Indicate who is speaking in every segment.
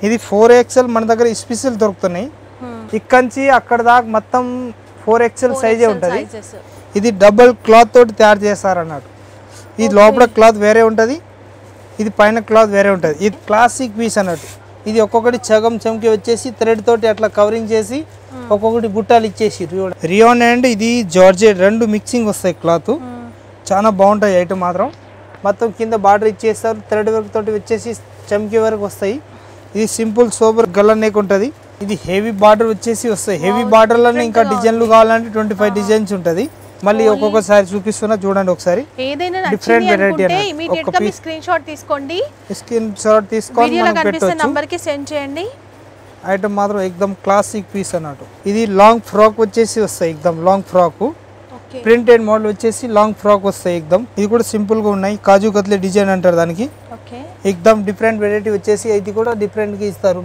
Speaker 1: ఇది four XL మన దగ్గర స్పెషల్ దొరుకుతున్నాయి ఇక్కడి అక్కడ దాకా మొత్తం ఫోర్ ఎక్స్ఎల్ సైజే ఉంటుంది
Speaker 2: సైజెస్
Speaker 1: ఇది డబుల్ క్లాత్ తోటి తయారు చేస్తారు అన్నట్టు ఈ లోపల క్లాత్ వేరే ఉంటుంది ఇది పైన క్లాత్ వేరే ఉంటుంది ఇది క్లాసిక్ పీస్ అన్నట్టు ఇది ఒక్కొక్కటి సగం చెంకి వచ్చేసి థ్రెడ్ తోటి అట్లా కవరింగ్ చేసి ఒక్కొక్కటి బుట్టాలు ఇచ్చేసి రియోన్ అండ్ ఇది జార్జెట్ రెండు మిక్సింగ్ వస్తాయి క్లాత్ చాలా బాగుంటాయి ఐటమ్ మాత్రం మొత్తం కింద బార్డర్ ఇచ్చేస్తారు థ్రెడ్ వర్క్ తోటి వచ్చేసి చమ్కీ వరకు వస్తాయి ఇది సింపుల్ సోబర్ గల్ల నెక్ ఉంటుంది ఇది హెవీ బార్డర్ వచ్చేసి వస్తాయి హెవీ బార్డర్లోనే ఇంకా డిజైన్లు కావాలంటే ట్వంటీ ఫైవ్ డిజైన్స్ ఉంటుంది మళ్ళీ ఒక్కొక్కసారి చూపిస్తున్నా చూడండి ఒకసారి
Speaker 2: ఏదైనా
Speaker 1: Different
Speaker 2: నచ్చింది
Speaker 1: variety
Speaker 2: అనుకుంటే
Speaker 1: అన్నట్టు.
Speaker 2: ఇమీడియట్
Speaker 1: ఒక
Speaker 2: గా మీ
Speaker 1: piece.
Speaker 2: స్క్రీన్ షాట్ తీసుకోండి
Speaker 1: స్కిన్ షాట్ తీసుకొని
Speaker 2: వీడియోలో
Speaker 1: మనం
Speaker 2: కనిపిస్తున్న
Speaker 1: పెట్టవచ్చు
Speaker 2: నంబర్ కి సెండ్ చేయండి
Speaker 1: ఐటమ్ మాత్రం ఎక్దమ్ క్లాసిక్ పీస్ అన్నట్టు ఇది లాంగ్ ఫ్రాక్ వచ్చేసి వస్తాయి ఎక్దమ్ long frock
Speaker 2: okay
Speaker 1: printed model వచ్చేసి లాంగ్ ఫ్రాక్ వస్తాయి ఎక్దమ్ ఇది కూడా సింపుల్ గా ఉన్నాయి కాజు కత్లే డిజైన్ అంటారు దానికి
Speaker 2: ఓకే
Speaker 1: ఎక్దమ్ డిఫరెంట్ వెరైటీ వచ్చేసి ఇది కూడా డిఫరెంట్ గా ఇస్తారు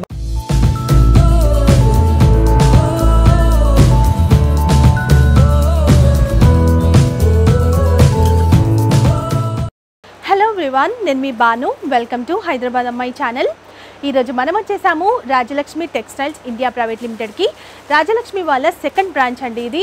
Speaker 2: హలో ఎవ్రీవన్ నేను మీ బాను వెల్కమ్ టు హైదరాబాద్ అమ్మాయి ఛానల్ ఈరోజు మనం వచ్చేసాము రాజలక్ష్మి టెక్స్టైల్స్ ఇండియా ప్రైవేట్ లిమిటెడ్కి రాజలక్ష్మి వాళ్ళ సెకండ్ బ్రాంచ్ అండి ఇది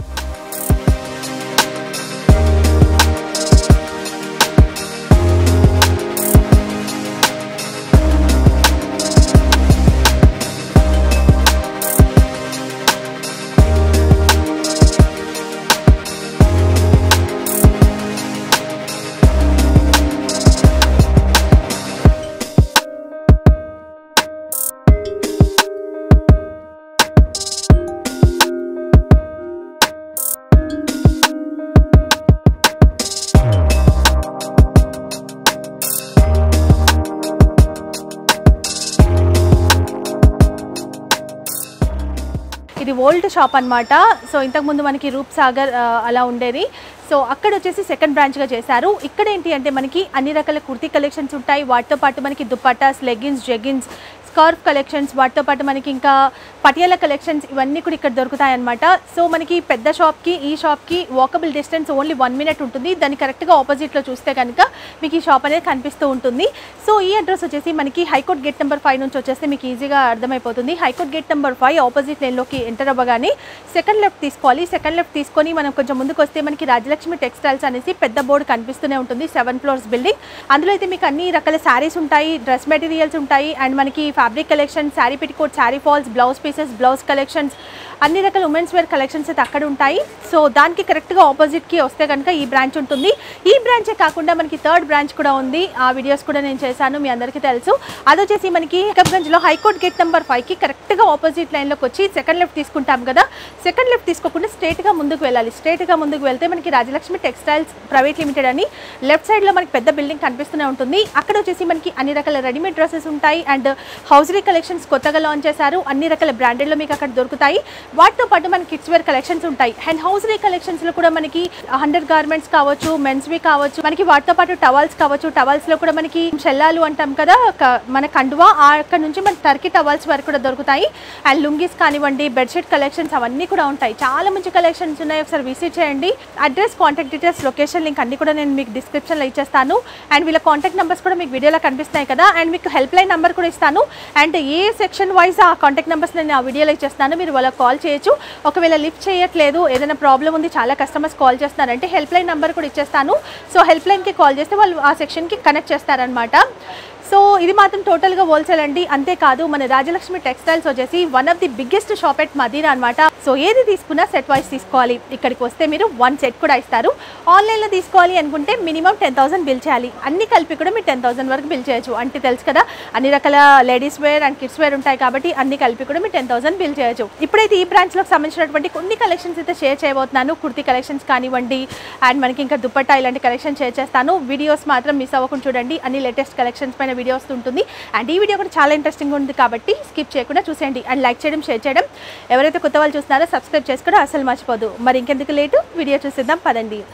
Speaker 2: ఇది ఓల్డ్ షాప్ అన్నమాట సో ఇంతకుముందు మనకి రూప్ సాగర్ ఆ, అలా ఉండేది సో అక్కడ వచ్చేసి సెకండ్ బ్రాంచ్గా చేశారు ఇక్కడ ఏంటి అంటే మనకి అన్ని రకాల కుర్తీ కలెక్షన్స్ ఉంటాయి వాటితో పాటు మనకి dupattas leggings jeggings scarf collections వాటితో పాటు మనకి ఇంకా పటియాల కలెక్షన్స్ ఇవన్నీ కూడా ఇక్కడ దొరుకుతాయి అనమాట సో మనకి పెద్ద షాప్కి ఈ షాప్కి walkable distance only one minute ఉంటుంది దాన్ని కరెక్ట్గా ఆపోజిట్లో చూస్తే కనుక మీకు ఈ షాప్ అనేది కనిపిస్తూ ఉంటుంది సో ఈ అడ్రస్ వచ్చేసి మనకి హైకోర్ట్ గేట్ నెంబర్ ఫైవ్ నుంచి వచ్చేస్తే మీకు ఈజీగా అర్థమైపోతుంది high court gate number five opposite లైన్లోకి ఎంటర్ అవ్వగానే సెకండ్ లెఫ్ట్ తీసుకోవాలి సెకండ్ లెఫ్ట్ తీసుకొని మనం కొంచెం ముందుకు వస్తే మనకి రాజలక్ష్మి టెక్స్టైల్స్ అనేసి పెద్ద బోర్డు కనిపిస్తూనే ఉంటుంది సెవెన్ ఫ్లోర్స్ బిల్డింగ్ అందులో అయితే మీకు అన్ని రకాల శారీస్ ఉంటాయి డ్రెస్ మెటీరియల్స్ ఉంటాయి అండ్ మనకి fabric collection sari petticoat sari falls blouse pieces blouse collections అన్ని రకాల ఉమెన్స్ వేర్ కలెక్షన్స్ అయితే అక్కడ ఉంటాయి సో దానికి కరెక్ట్గా ఆపోజిట్కి వస్తే కనుక ఈ బ్రాంచ్ ఉంటుంది ఈ బ్రాంచే కాకుండా మనకి థర్డ్ బ్రాంచ్ కూడా ఉంది ఆ వీడియోస్ కూడా నేను చేశాను మీ అందరికీ తెలుసు అది వచ్చేసి మనకి హకబ్గంజ్లో హైకోర్ట్ గేట్ నెంబర్ ఫైవ్కి కరెక్ట్గా ఆపోజిట్ లైన్లోకి వచ్చి సెకండ్ లెఫ్ట్ తీసుకుంటాం కదా సెకండ్ లెఫ్ట్ తీసుకోకుండా స్ట్రేట్గా ముందుకు వెళ్ళాలి స్ట్రేట్గా ముందుకు వెళ్తే మనకి రాజలక్ష్మి టెక్స్టైల్స్ ప్రైవేట్ లిమిటెడ్ అని లెఫ్ట్ సైడ్లో మనకి పెద్ద బిల్డింగ్ కనిపిస్తూనే ఉంటుంది అక్కడ వచ్చేసి మనకి అన్ని రకాల రెడీమేడ్ డ్రెస్సెస్ ఉంటాయి అండ్ హౌజరీ కలెక్షన్స్ కొత్తగా లాంచ్ చేశారు అన్ని రకాల బ్రాండెడ్లో మీకు అక్కడ దొరుకుతాయి వాటితో పాటు మనకి కిడ్స్ వేర్ కలెక్షన్స్ ఉంటాయి అండ్ హౌజరీ కలెక్షన్స్లో కూడా మనకి హండ్రెడ్ గార్మెంట్స్ కావచ్చు మెన్స్వి కావచ్చు మనకి వాటితో పాటు టవల్స్ కావచ్చు టవల్స్లో కూడా మనకి షెల్లాలు అంటాం కదా క- మన కండువా ఆ అక్కడ నుంచి మన టర్కీ టవల్స్ వరకు కూడా దొరుకుతాయి అండ్ లుంగీస్ కానివ్వండి బెడ్షీట్ కలెక్షన్స్ అవన్నీ కూడా ఉంటాయి చాలా మంచి కలెక్షన్స్ ఉన్నాయి ఒకసారి విజిట్ చేయండి address contact details location link అన్ని కూడా నేను మీకు డిస్క్రిప్షన్లో ఇచ్చేస్తాను అండ్ వీళ్ళ కాంటాక్ట్ నెంబర్స్ కూడా మీకు వీడియోలో కనిపిస్తాయి కదా అండ్ మీకు హెల్ప్ లైన్ నెంబర్ కూడా ఇస్తాను అండ్ ఏ సెక్షన్ వైజ్ ఆ కాంటాక్ట్ నెంబర్స్ నేను ఆ వీడియోలో ఇచ్చేస్తాను మీరు వాళ్ళకి కాల్ చేయొచ్చు ఒకవేళ లిఫ్ట్ చేయట్లేదు ఏదైనా ప్రాబ్లం ఉంది చాలా కస్టమర్స్ కాల్ చేస్తున్నారంటే హెల్ప్ లైన్ నెంబర్ కూడా ఇచ్చేస్తాను సో హెల్ప్ లైన్కి కాల్ చేస్తే వాళ్ళు ఆ సెక్షన్కి కనెక్ట్ చేస్తారనమాట సో ఇది మాత్రం టోటల్గా హోల్సేల్ అండి అంతేకాదు మన రాజలక్ష్మి టెక్స్టైల్స్ వచ్చేసి one of the biggest shop at Madina అనమాట సో ఏది తీసుకున్నా సెట్ వైస్ తీసుకోవాలి ఇక్కడికి వస్తే మీరు వన్ సెట్ కూడా ఇస్తారు ఆన్లైన్లో తీసుకోవాలి అనుకుంటే మినిమం టెన్ థౌసండ్ బిల్ చేయాలి అన్ని కలిపి కూడా మీరు టెన్ థౌసండ్ వరకు బిల్ చేయొచ్చు అంటే తెలుసు కదా అన్ని రకాల ladies wear and kids wear ఉంటాయి కాబట్టి అన్ని కలిపి కూడా మీరు టెన్ థౌసండ్ బిల్ చేయొచ్చు ఇప్పుడైతే ఈ బ్రాంచ్లోకి సంబంధించినటువంటి కొన్ని కలెక్షన్స్ అయితే షేర్ చేయబోతున్నాను కుర్తీ కలెక్షన్స్ కానివ్వండి అండ్ మనకి ఇంకా దుపట్టా ఇలాంటి కలెక్షన్ షేర్ చేస్తాను వీడియోస్ మాత్రం మిస్ అవ్వకుండా చూడండి అన్ని లేటెస్ట్ కలెక్షన్స్ పైన వీడియో వస్తుంటుంది అండ్ ఈ వీడియో కూడా చాలా ఇంట్రెస్టింగ్ ఉంది కాబట్టి స్కిప్ చేయకుండా చూసేయండి అండ్ లైక్ చేయడం షేర్ చేయడం ఎవరైతే కొత్త వాళ్ళు చూస్తున్నారో సబ్స్క్రైబ్ చేసుకోవడం అసలు మర్చిపోదు మరి ఇంకెందుకు లేటు వీడియో చూసేద్దాం పదండి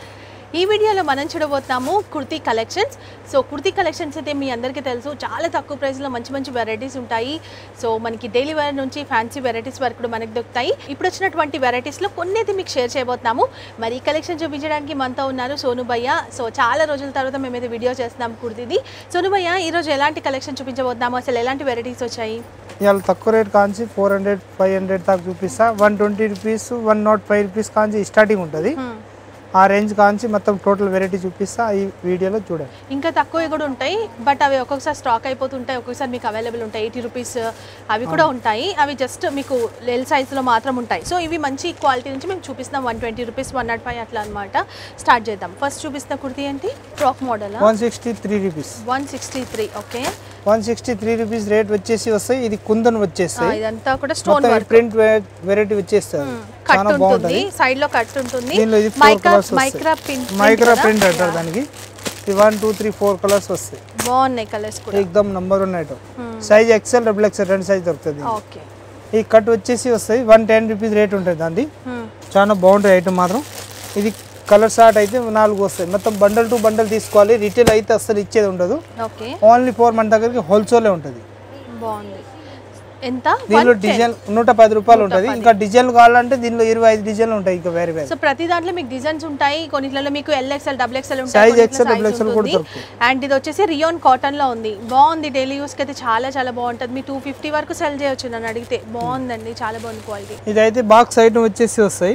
Speaker 2: ఈ వీడియోలో మనం చూడబోతున్నాము kurti collections so kurti collections అయితే మీ అందరికీ తెలుసు చాలా తక్కువ ప్రైస్లో మంచి మంచి వెరైటీస్ ఉంటాయి సో మనకి డైలీ వేర్ నుంచి ఫ్యాన్సీ వెరైటీస్ వరకు కూడా మనకి దొరుకుతాయి ఇప్పుడు వచ్చినటువంటి వెరైటీస్లో కొన్ని అయితే మీకు షేర్ చేయబోతున్నాము మరి ఈ కలెక్షన్ చూపించడానికి మనతో ఉన్నారు సోను భయ్య సో చాలా రోజుల తర్వాత మేమైతే వీడియో చేస్తున్నాం కుర్తీది సోను భయ్య ఈరోజు ఎలాంటి కలెక్షన్ చూపించబోతున్నాము అసలు ఎలాంటి వెరైటీస్ వచ్చాయి
Speaker 1: ఇవాళ తక్కువ రేట్ కాంచి ఫోర్ హండ్రెడ్ ఫైవ్ హండ్రెడ్ దాకా చూపిస్తా one twenty rupees one nought five rupees కాంచి స్టార్టింగ్ ఉంటుంది
Speaker 2: Hmm.
Speaker 1: ఆ రేంజ్ కాంచి మొత్తం టోటల్ వెరైటీ చూపిస్తా ఈ వీడియోలో చూడండి
Speaker 2: ఇంకా తక్కువ కూడా ఉంటాయి బట్ అవి ఒక్కొక్కసారి స్టాక్ అయిపోతుంటాయి ఒక్కొక్కసారి మీకు అవైలబుల్ ఉంటాయి ఎయిటీ రూపీస్ అవి కూడా ఉంటాయి అవి జస్ట్ మీకు ఎల్ సైజులో మాత్రం ఉంటాయి సో ఇవి మంచి క్వాలిటీ నుంచి మేము చూపిస్తున్నాం one twenty rupees one nought five అట్లా అనమాట స్టార్ట్ చేద్దాం ఫస్ట్ చూపిస్తున్న కుర్తీ ఏంటి frock model
Speaker 1: one sixty three rupees
Speaker 2: one sixty three okay
Speaker 1: one sixty three rupees rate వచ్చేసి వస్తాయి ఇది కుందన్ వచ్చేస్తాయి
Speaker 2: ఇదంతా కూడా స్టోన్
Speaker 1: మొత్తం
Speaker 2: వర్క్
Speaker 1: ప్రింట్ వెరైటీ వచ్చేస్తుంది
Speaker 2: కట్
Speaker 1: చాలా
Speaker 2: ఉంటుంది
Speaker 1: బాగుంటుంది
Speaker 2: సైడ్ లో కట్ ఉంటుంది
Speaker 1: దీనిలో ఇది ఫోర్
Speaker 2: మైక్రా
Speaker 1: కలర్స్
Speaker 2: మైక్రా
Speaker 1: వస్తాయి
Speaker 2: ప్రింట్
Speaker 1: మైక్రా ప్రింట్ అంటారు దానికి ఇది one two three four colours వస్తాయి
Speaker 2: బాగున్నాయి కలర్స్ కూడా
Speaker 1: ఎక్దమ్ number one item size XL double XL రెండు సైజ్ దొరుకుతుంది
Speaker 2: ఓకే
Speaker 1: ఈ కట్ వచ్చేసి వస్తాయి వన్ టెన్ రూపీస్ రేట్ ఉంటుంది దాన్ని చాలా బాగుంటుంది ఐటమ్ మాత్రం ఇది కలర్ షార్ట్ అయితే నాలుగు వస్తాయి మొత్తం బండల్ టు బండల్ తీసుకోవాలి రిటైల్ అయితే అసలు ఇచ్చేది ఉండదు
Speaker 2: ఓకే
Speaker 1: ఓన్లీ ఫోర్ మన దగ్గరికి హోల్సేలే ఉంటుంది
Speaker 2: బాగుంది ఎంత
Speaker 1: దీనిలో డిజైన్ నూట పది రూపాయలు ఉంటుంది ఇంకా డిజైన్లు కావాలంటే దీనిలో ఇరవై ఐదు డిజైన్లు ఉంటాయి ఇంకా వేరే వేరే
Speaker 2: సో ప్రతి దాంట్లో మీకు డిజైన్స్ ఉంటాయి కొన్నిట్లలో మీకు L XL double XL
Speaker 1: Size XL, double XL కూడా
Speaker 2: ఉంటుంది
Speaker 1: దొరుకుతాయి.
Speaker 2: అండ్ ఇది వచ్చేసి రియోన్ కాటన్ లో ఉంది బాగుంది డైలీ యూస్ కి అయితే చాలా చాలా బాగుంటుంది మీ టూ ఫిఫ్టీ వరకు సెల్ చేయొచ్చు నన్ను అడిగితే బాగుందండి చాలా బాగుంది క్వాలిటీ
Speaker 1: ఇదైతే బాక్స్ ఐటమ్ వచ్చేసి వస్తాయి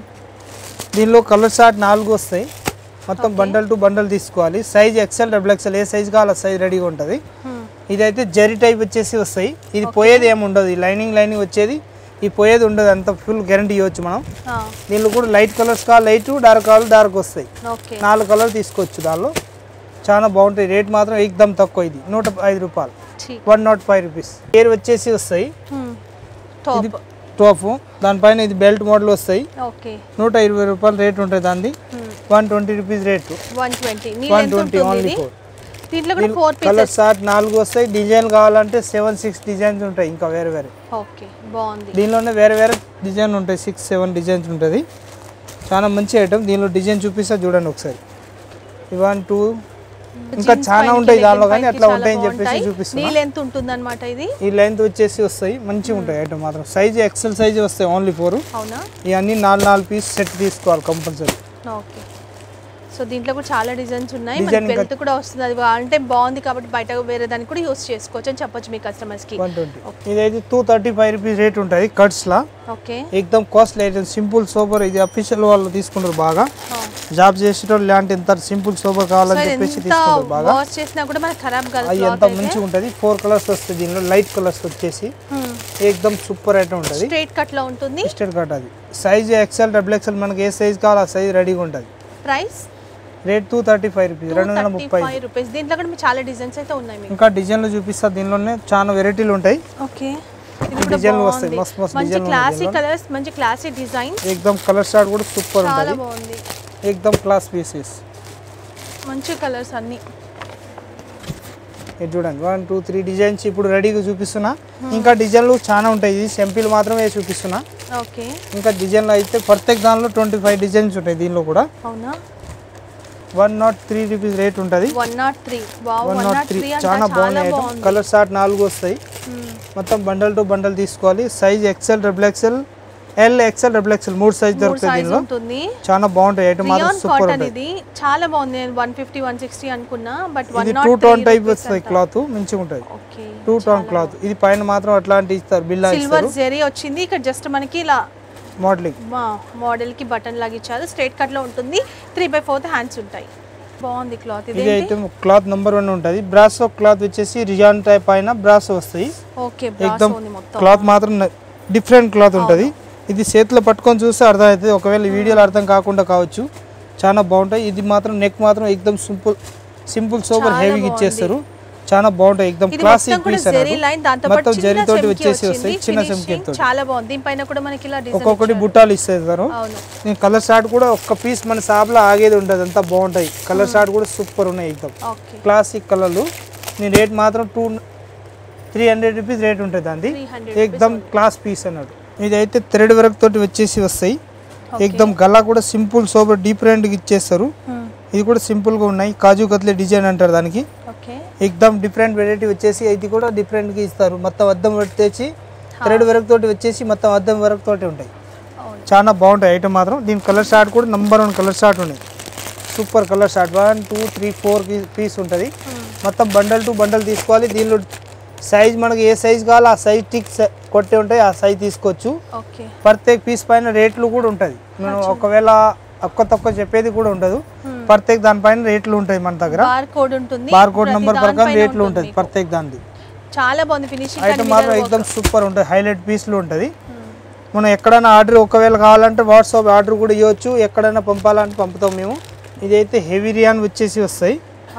Speaker 1: దీనిలో కలర్ షార్ట్ నాలుగు వస్తాయి మొత్తం బండల్ టు బండల్ తీసుకోవాలి సైజ్ ఎక్సెల్ డబుల్ ఎక్సెల్ ఏ సైజ్ కావాలో సైజ్ రెడీగా ఉంటుంది ఇదైతే జరీ టైప్ వచ్చేసి వస్తాయి ఇది పోయేది ఏమి ఉండదు ఈ లైనింగ్ లైనింగ్ వచ్చేది ఈ పోయేది ఉండదు అంత ఫుల్ గ్యారంటీ ఇవ్వచ్చు మనం దీనిలో కూడా లైట్ కలర్స్ కావాలి లైట్ డార్క్ కావాలి డార్క్ వస్తాయి
Speaker 2: ఓకే
Speaker 1: నాలుగు కలర్ తీసుకోవచ్చు దానిలో చాలా బాగుంటాయి రేట్ మాత్రం ఎక్దమ్ తక్కువ ఇది నూట ఐదు రూపాయలు వన్ నాట్ ఫైవ్ రూపీస్ పేరు వచ్చేసి వస్తాయి ఇది
Speaker 2: టాప్
Speaker 1: టోపు దానిపైన ఇది బెల్ట్ మోడల్ వస్తాయి
Speaker 2: ఓకే
Speaker 1: నూట ఇరవై రూపాయలు రేట్ ఉంటుంది దాన్ని one twenty rupees rate
Speaker 2: one twenty నీ
Speaker 1: వన్
Speaker 2: ఎంత
Speaker 1: ట్వంటీ
Speaker 2: ఉంటుంది
Speaker 1: ఓన్లీ
Speaker 2: ఇది
Speaker 1: ఫోర్
Speaker 2: దీంట్లో కూడా ఫోర్
Speaker 1: కలర్
Speaker 2: పీసెస్
Speaker 1: షార్ట్ నాలుగు వస్తాయి డిజైన్ కావాలంటే సెవెన్ సిక్స్ డిజైన్స్ ఉంటాయి ఇంకా వేరే వేరే
Speaker 2: ఓకే బాగుంది
Speaker 1: దీనిలోనే వేరే వేరే డిజైన్ ఉంటాయి సిక్స్ సెవెన్ డిజైన్స్ ఉంటుంది చాలా మంచి ఐటమ్ దీనిలో డిజైన్ చూపిస్తా చూడండి ఒకసారి వన్ టూ ఇంకా
Speaker 2: Jeans
Speaker 1: చాలా
Speaker 2: పైనకి,
Speaker 1: ఉంటాయి
Speaker 2: legging
Speaker 1: దానిలో కానీ
Speaker 2: పైనకి
Speaker 1: అట్లా
Speaker 2: చాలా
Speaker 1: ఉంటాయని చెప్పేసి
Speaker 2: బాగుంటాయి.
Speaker 1: చూపిస్తున్నా
Speaker 2: నీ లెంత్ ఉంటుంది అనమాట ఇది
Speaker 1: ఈ లెంత్ వచ్చేసి వస్తాయి మంచిగా ఉంటాయి ఐటమ్ మాత్రం సైజ్ ఎక్సెల్ సైజ్ వస్తాయి ఓన్లీ ఫోర్
Speaker 2: అవునా
Speaker 1: ఇవన్నీ నాలుగు నాలుగు పీస్ సెట్ తీసుకోవాలి కంపల్సరీ
Speaker 2: ఓకే సో దీంట్లో కూడా చాలా డిజైన్స్ ఉన్నాయి
Speaker 1: Design
Speaker 2: మనకి
Speaker 1: ఇంకా-
Speaker 2: బెల్ట్ కూడా వస్తుంది అది అంటే బాగుంది కాబట్టి బయట వేరే దానికి కూడా యూస్ చేసుకోవచ్చు అని చెప్పొచ్చు మీ కస్టమర్స్ కి
Speaker 1: వన్ ట్వంటీ ఇదైతే two thirty five rupees rate ఉంటుంది కట్స్లా
Speaker 2: ఓకే
Speaker 1: ఎక్దమ్ కాస్ట్లీ ఐటమ్ సింపుల్ సూపర్ ఇది అఫీషియల్ వాళ్ళు తీసుకుంటారు బాగా జాబ్ చేసేటోళ్ళు ఇలాంటి ఎంత సింపుల్ సూపర్ కావాలని చెప్పేసి
Speaker 2: ఎంత
Speaker 1: తీసుకుంటారు బాగా
Speaker 2: వాష్ చేసినా కూడా మనకి ఖరాబ్ కాదు
Speaker 1: అవి ఎంత మంచిగా ఉంటుంది ఫోర్ కలర్స్ వస్తాయి దీనిలో లైట్ కలర్స్ వచ్చేసి ఎక్దమ్ సూపర్ ఐటమ్ ఉంటుంది
Speaker 2: స్ట్రైట్ కట్ లో ఉంటుంది
Speaker 1: స్టేట్ కట్ అది సైజ్ ఎక్సెల్ డబుల్ ఎక్సెల్ మనకి ఏ సైజ్ కావాలో ఆ సైజ్ రెడీగా ఉంటుంది
Speaker 2: price
Speaker 1: rate two thirty five rupees రెండు వందల
Speaker 2: థర్టీ
Speaker 1: ముప్పై
Speaker 2: ఫైవ్ రూపీస్ దీంట్లో కూడా మీకు చాలా డిజైన్స్ అయితే ఉన్నాయి మీకు
Speaker 1: ఇంకా డిజైన్లు చూపిస్తా దీనిలోనే చాలా వెరైటీలు ఉంటాయి
Speaker 2: ఓకే
Speaker 1: డిజైన్లు వస్తాయి మస్తు మస్తు
Speaker 2: మంచి
Speaker 1: డిజైన్లు
Speaker 2: క్లాసీ కలర్స్ మంచి క్లాసీ డిజైన్
Speaker 1: ఎక్దమ్ కలర్ స్టార్ట్ కూడా సూపర్
Speaker 2: చాలా
Speaker 1: ఉంటుంది
Speaker 2: బాగుంది
Speaker 1: ఎక్దమ్ క్లాస్ పీసెస్
Speaker 2: మంచి కలర్స్ అన్ని
Speaker 1: ఇది చూడండి వన్ టూ త్రీ డిజైన్స్ ఇప్పుడు రెడీగా చూపిస్తున్నా ఇంకా డిజైన్లు చాలా ఉంటాయి ఇది సింపుల్ మాత్రమే చూపిస్తున్నా
Speaker 2: ఓకే
Speaker 1: ఇంకా డిజైన్లు అయితే ప్రత్యేక దానిలో ట్వంటీ ఫైవ్ డిజైన్స్ ఉంటాయి దీనిలో కూడా
Speaker 2: అవునా
Speaker 1: one nought three rupees rate ఉంటుంది
Speaker 2: one nought three wow
Speaker 1: one
Speaker 2: one
Speaker 1: nought
Speaker 2: nought
Speaker 1: three
Speaker 2: three
Speaker 1: చాలా
Speaker 2: చాలా
Speaker 1: బాగున్నాయి ఐటమ్
Speaker 2: బాగుంది
Speaker 1: కలర్ షార్ట్ నాలుగు వస్తాయి మొత్తం బండల్ టు బండల్ తీసుకోవాలి size XL double XL L XL double XL మూడు సైజ్
Speaker 2: మూడు
Speaker 1: దొరుకుతాయి
Speaker 2: సైజ్
Speaker 1: దీనిలో
Speaker 2: ఉంటుంది
Speaker 1: చాలా బాగుంటాయి ఐటమ్ మాత్రం
Speaker 2: రియాన్
Speaker 1: సూపర్
Speaker 2: కాటన్
Speaker 1: ఉంటుంది
Speaker 2: ఇది చాలా బాగుంది నేను వన్ ఫిఫ్టీ వన్ సిక్స్టీ అనుకున్నా బట్ వన్
Speaker 1: ఇది
Speaker 2: నాట్
Speaker 1: టూ టోన్ టైప్ వస్తుంది క్లాత్ మంచిగా ఉంటుంది
Speaker 2: ఓకే
Speaker 1: టూ టోన్ క్లాత్ ఇది పైన మాత్రం అట్లాంటి ఇస్తారు బిల్లా
Speaker 2: సిల్వర్
Speaker 1: ఇస్తారు
Speaker 2: జెరీ వచ్చింది ఇక్కడ జస్ట్ మనకి ఇలా
Speaker 1: మోడలింగ్
Speaker 2: మా మోడల్ కి బటన్ లాగా ఇచ్చారు స్ట్రైట్ కట్ లో ఉంటుంది త్రీ బై ఫోర్త్ హ్యాండ్స్ ఉంటాయి బాగుంది క్లాత్ ఇది
Speaker 1: ఇది అయితే క్లాత్ నెంబర్ వన్ ఉంటుంది బ్రాసో క్లాత్ వచ్చేసి రిజాన్ టైప్ పైన బ్రాసో వస్తాయి
Speaker 2: ఓకే
Speaker 1: ఎక్దమ్
Speaker 2: బ్రాస్ ఉంది మొత్తం
Speaker 1: క్లాత్ మాత్రం డిఫరెంట్ క్లాత్ ఉంటుంది ఇది చేతిలో పట్టుకొని చూస్తే అర్థం అవుతుంది ఒకవేళ ఈ వీడియోలో అర్థం కాకుండా కావచ్చు చాలా బాగుంటాయి ఇది మాత్రం నెక్ మాత్రం ఎక్దమ్ సింపుల్ సింపుల్ సూపర్ హెవీగా ఇచ్చేస్తారు చాలా బాగుంటాయి ఎక్దమ్
Speaker 2: ఇది
Speaker 1: క్లాసిక్
Speaker 2: మొత్తం కూడా
Speaker 1: పీస్
Speaker 2: జెరీ లైన్ దాంతో పాటు
Speaker 1: మొత్తం
Speaker 2: చిన్న
Speaker 1: జరీ తోటి
Speaker 2: చెమ్కి
Speaker 1: వచ్చేసి
Speaker 2: వచ్చింది
Speaker 1: వస్తాయి చిన్న
Speaker 2: ఫినిషింగ్
Speaker 1: చెంకి తోటి
Speaker 2: చాలా బాగుంది దీనిపైన కూడా మనకి ఇలా డిజైన్
Speaker 1: ఒక్కొక్కటి బుట్టాలు ఇస్తారు
Speaker 2: అవును
Speaker 1: నేను కలర్ షార్ట్ కూడా ఒక్క పీస్ మన షాప్లో ఆగేది ఉంటుంది అంతా బాగుంటాయి కలర్ షార్ట్ కూడా సూపర్ ఉన్నాయి ఎక్దమ్
Speaker 2: ఓకే
Speaker 1: క్లాసిక్ కలర్లు నేను రేట్ మాత్రం two three hundred rupees rate ఉంటుంది అండి
Speaker 2: త్రీ హండ్రెడ్
Speaker 1: ఎక్దమ్ క్లాస్ పీస్ అన్నట్టు ఇదైతే థ్రెడ్ వర్క్ తోటి వచ్చేసి వస్తాయి ఎక్దమ్ గల్లా కూడా సింపుల్ సోబర్ డిఫరెంట్గా ఇచ్చేస్తారు ఇది కూడా సింపుల్గా ఉన్నాయి కాజు కత్లీ డిజైన్ అంటారు దానికి
Speaker 2: ఓకే
Speaker 1: ఎక్దమ్ డిఫరెంట్ వెరైటీ వచ్చేసి ఇది కూడా డిఫరెంట్గా ఇస్తారు మొత్తం అద్దం వర్క్ తెచ్చి థ్రెడ్ వర్క్ తోటి వచ్చేసి మొత్తం అద్దం వర్క్ తోటి ఉంటాయి
Speaker 2: అవును
Speaker 1: చాలా బాగుంటాయి ఐటమ్ మాత్రం దీని కలర్ షార్ట్ కూడా నంబర్ వన్ కలర్ షార్ట్ ఉన్నాయి super colour short one two three four piece ఉంటుంది మొత్తం బండల్ టు బండల్ తీసుకోవాలి దీనిలో సైజ్ మనకి ఏ సైజ్ కావాలో ఆ సైజ్ టిక్ కొట్టే ఉంటాయి ఆ సైజ్ తీసుకోవచ్చు
Speaker 2: ఓకే
Speaker 1: ప్రత్యేక పీస్ పైన రేట్లు కూడా ఉంటుంది మనం ఒకవేళ ఒక్క తక్కువ చెప్పేది కూడా ఉండదు ప్రత్యేక దానిపైన రేట్లు ఉంటాయి మన దగ్గర
Speaker 2: బార్ కోడ్ ఉంటుంది
Speaker 1: బార్ కోడ్
Speaker 2: ప్రతి
Speaker 1: నెంబర్ ప్రకారం
Speaker 2: దానిపైన
Speaker 1: రేట్లు
Speaker 2: ఉంటుంది
Speaker 1: ఉంటుంది
Speaker 2: మీకు.
Speaker 1: ప్రత్యేక దానిది
Speaker 2: చాలా బాగుంది ఫినిషింగ్
Speaker 1: ఐటమ్ మాత్రం ఎక్దమ్ సూపర్ ఉంటుంది హైలైట్ పీస్లు ఉంటుంది మనం ఎక్కడైనా ఆర్డర్ ఒకవేళ కావాలంటే వాట్సాప్ ఆర్డర్ కూడా ఇవ్వచ్చు ఎక్కడైనా పంపాలంటే పంపుతాం మేము ఇదైతే హెవీ రియాన్ వచ్చేసి వస్తాయి